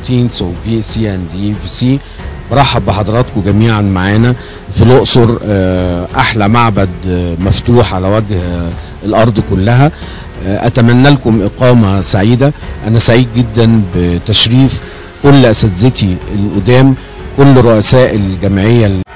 13th وفي سي اند اي في سي برحب بحضراتكم جميعا معانا في الاقصر آه، احلى معبد آه، مفتوح على وجه آه، الارض كلها آه، اتمنى لكم اقامه سعيده انا سعيد جدا بتشريف كل اساتذتي القدام كل رؤساء الجمعيه